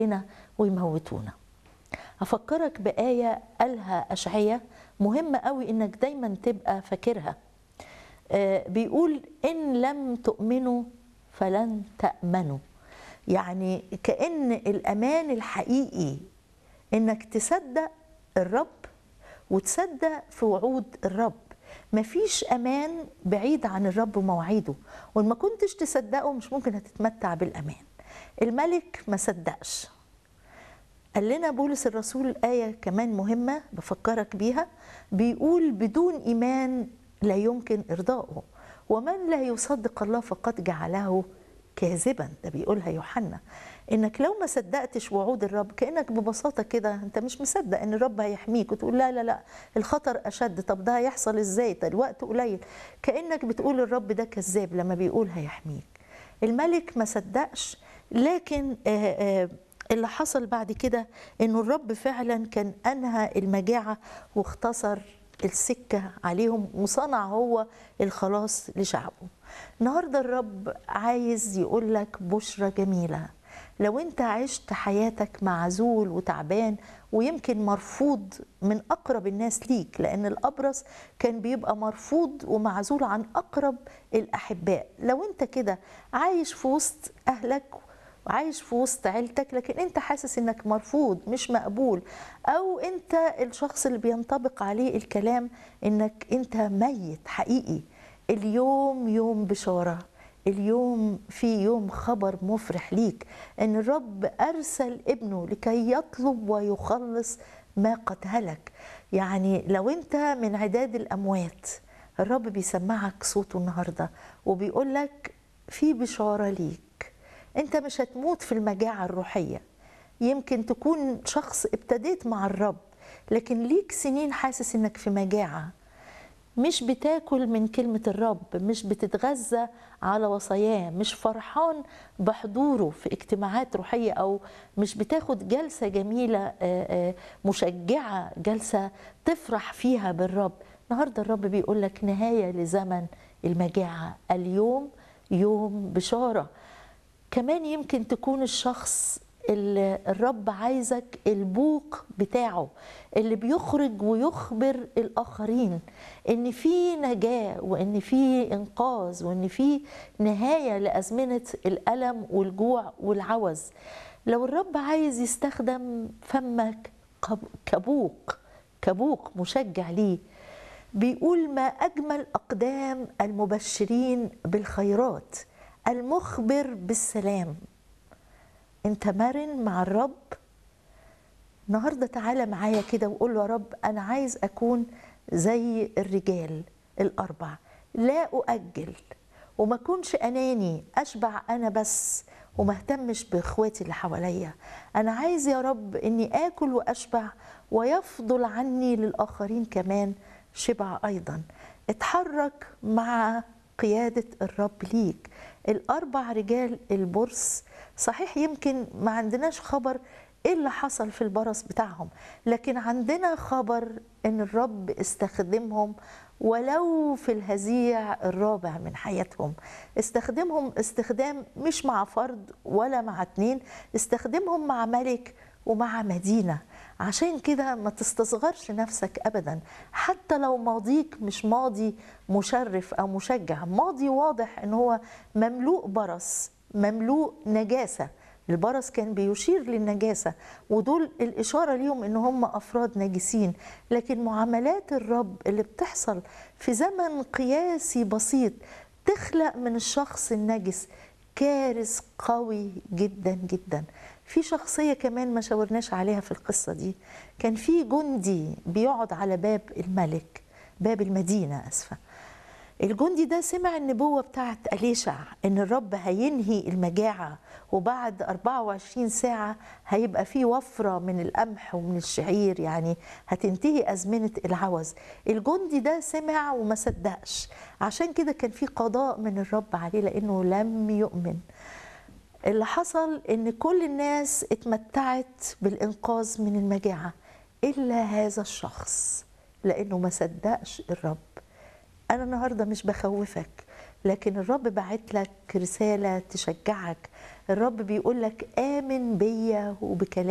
علينا ويموتونا هفكرك بآية قالها أشعية مهمة قوي إنك دايما تبقى فاكرها آه، بيقول إن لم تؤمنوا فلن تأمنوا يعني كأن الأمان الحقيقي إنك تصدق الرب وتصدق في وعود الرب مفيش امان بعيد عن الرب ومواعيده وان ما كنتش تصدقه مش ممكن هتتمتع بالامان الملك ما صدقش قال لنا بولس الرسول آية كمان مهمة بفكرك بيها بيقول بدون إيمان لا يمكن إرضائه ومن لا يصدق الله فقد جعله كاذبا ده بيقولها يوحنا انك لو ما صدقتش وعود الرب كانك ببساطه كده انت مش مصدق ان الرب هيحميك وتقول لا لا لا الخطر اشد طب ده هيحصل ازاي ده الوقت قليل كانك بتقول الرب ده كذاب لما بيقول هيحميك الملك ما صدقش لكن آه آه اللي حصل بعد كده انه الرب فعلا كان انهى المجاعه واختصر السكه عليهم وصنع هو الخلاص لشعبه النهارده الرب عايز يقول لك بشرى جميله لو انت عشت حياتك معزول وتعبان ويمكن مرفوض من اقرب الناس ليك لان الابرص كان بيبقى مرفوض ومعزول عن اقرب الاحباء لو انت كده عايش في وسط اهلك عايش في وسط عيلتك لكن انت حاسس انك مرفوض مش مقبول او انت الشخص اللي بينطبق عليه الكلام انك انت ميت حقيقي اليوم يوم بشاره اليوم في يوم خبر مفرح ليك ان الرب ارسل ابنه لكي يطلب ويخلص ما قد هلك يعني لو انت من عداد الاموات الرب بيسمعك صوته النهارده وبيقول لك في بشاره ليك انت مش هتموت في المجاعه الروحيه يمكن تكون شخص ابتديت مع الرب لكن ليك سنين حاسس انك في مجاعه مش بتاكل من كلمة الرب مش بتتغذى على وصاياه مش فرحان بحضوره في اجتماعات روحية أو مش بتاخد جلسة جميلة مشجعة جلسة تفرح فيها بالرب النهاردة الرب بيقول لك نهاية لزمن المجاعة اليوم يوم بشارة كمان يمكن تكون الشخص اللي الرب عايزك البوق بتاعه اللي بيخرج ويخبر الاخرين ان في نجاه وان في انقاذ وان في نهايه لازمنه الالم والجوع والعوز لو الرب عايز يستخدم فمك كبوق كبوق مشجع ليه بيقول ما اجمل اقدام المبشرين بالخيرات المخبر بالسلام انت مرن مع الرب النهارده تعالى معايا كده وقول له يا رب انا عايز اكون زي الرجال الاربع لا اؤجل وما اكونش اناني اشبع انا بس وما اهتمش باخواتي اللي حواليا انا عايز يا رب اني اكل واشبع ويفضل عني للاخرين كمان شبع ايضا اتحرك مع قياده الرب ليك الاربع رجال البرص صحيح يمكن ما عندناش خبر ايه اللي حصل في البرص بتاعهم لكن عندنا خبر ان الرب استخدمهم ولو في الهزيع الرابع من حياتهم استخدمهم استخدام مش مع فرد ولا مع اتنين استخدمهم مع ملك ومع مدينه عشان كده ما تستصغرش نفسك ابدا حتى لو ماضيك مش ماضي مشرف او مشجع ماضي واضح ان هو مملوء برص مملوء نجاسه البرص كان بيشير للنجاسه ودول الاشاره ليهم ان هم افراد نجسين لكن معاملات الرب اللي بتحصل في زمن قياسي بسيط تخلق من الشخص النجس كارث قوي جدا جدا في شخصية كمان ما شاورناش عليها في القصة دي كان في جندي بيقعد على باب الملك باب المدينة أسفة الجندي ده سمع النبوة بتاعت أليشع إن الرب هينهي المجاعة وبعد 24 ساعة هيبقى في وفرة من القمح ومن الشعير يعني هتنتهي أزمنة العوز الجندي ده سمع وما صدقش عشان كده كان في قضاء من الرب عليه لأنه لم يؤمن اللي حصل ان كل الناس اتمتعت بالانقاذ من المجاعه الا هذا الشخص لانه ما صدقش الرب انا النهارده مش بخوفك لكن الرب بعت لك رسالة تشجعك الرب بيقول لك آمن بيا وبكلامي